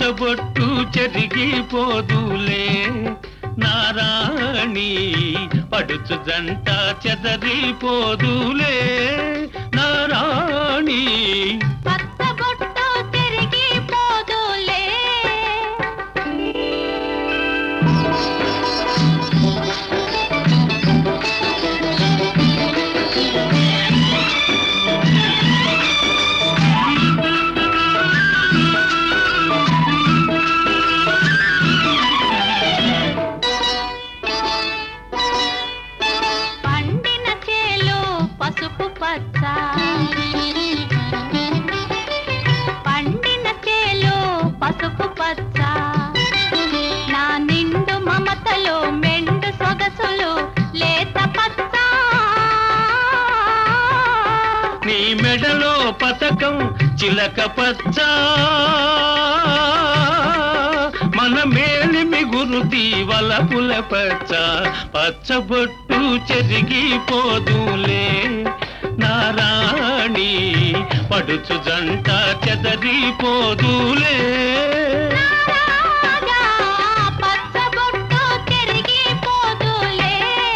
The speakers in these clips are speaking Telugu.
పచ్చబొట్టు చెరిగిపోదులే నారాణి పడుచు జంట చెదరిపోదులే నారాణి పచ్చబొట్టు తిరిగిపోదులే పండిన చేలు పసుపు పచ్చ పండిన చేలు పసుపు పచ్చ నా నిండు మమతలు మెండు సొగసులు లేత పచ్చ నీ మెడలో పతకం చిలక పచ్చ మన మేలిమి గురుతి వలపుల పచ్చ పచ్చబొట్టు చెరిగిపోదులే నారాణి పడుచు జంట చెదరిపోదులే రాగా పచ్చబొట్టు తిరిగిపోదులే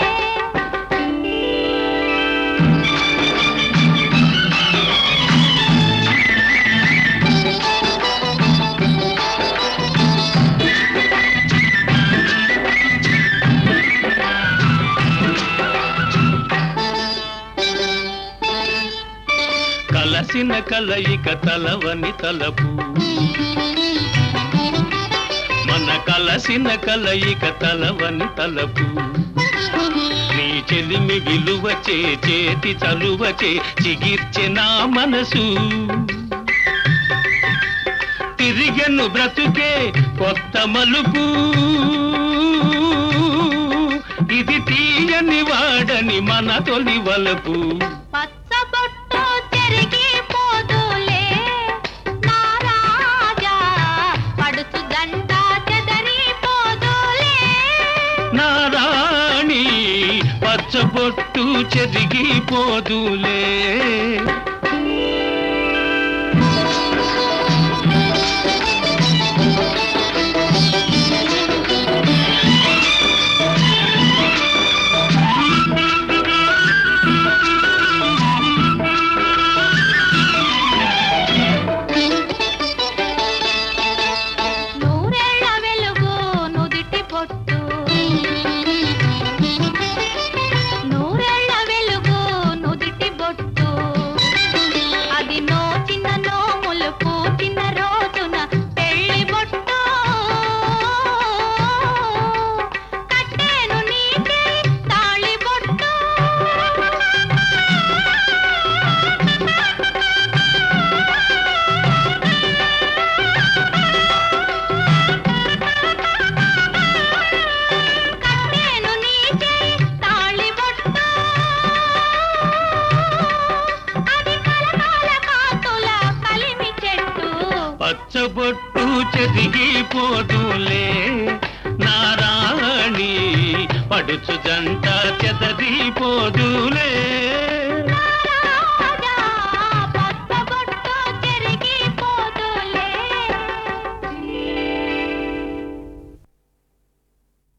కలసిన కలయిక తలవని తలపు మన కలసిన కలయిక తలవని తలపు నీ చెలిమి విలువచే చేతి చలువచే చిగిర్చె నా మనసు తిరిగెను బ్రతుకే కొత్త మలుపు ఇది తీయని వాడని మన తొలి వలపు పచ్చబొట్టు తిరిగిపోదులే నా రాజా పడుచు గంట చెదరిపోదులే నారాణి పచ్చబొట్టు చెరిగిపోదులే నూరేళ్ల వెలుగు నుదిటి పొట్టు నూరేళ్ల వెలుగు నుదిటి బొట్టు అది నోచిన నోములు పూచిన రోజున పెళ్లి బొట్టు కట్టేను నీటి తాళి బొట్టు కట్టేను నీటి తాళి బొట్టు అది కలకాల కాంతుల కలిమి చెట్టు పచ్చబొట్టు చెరిగిపోదులే నారాణి పడుచు జంట చెదరిపోదులే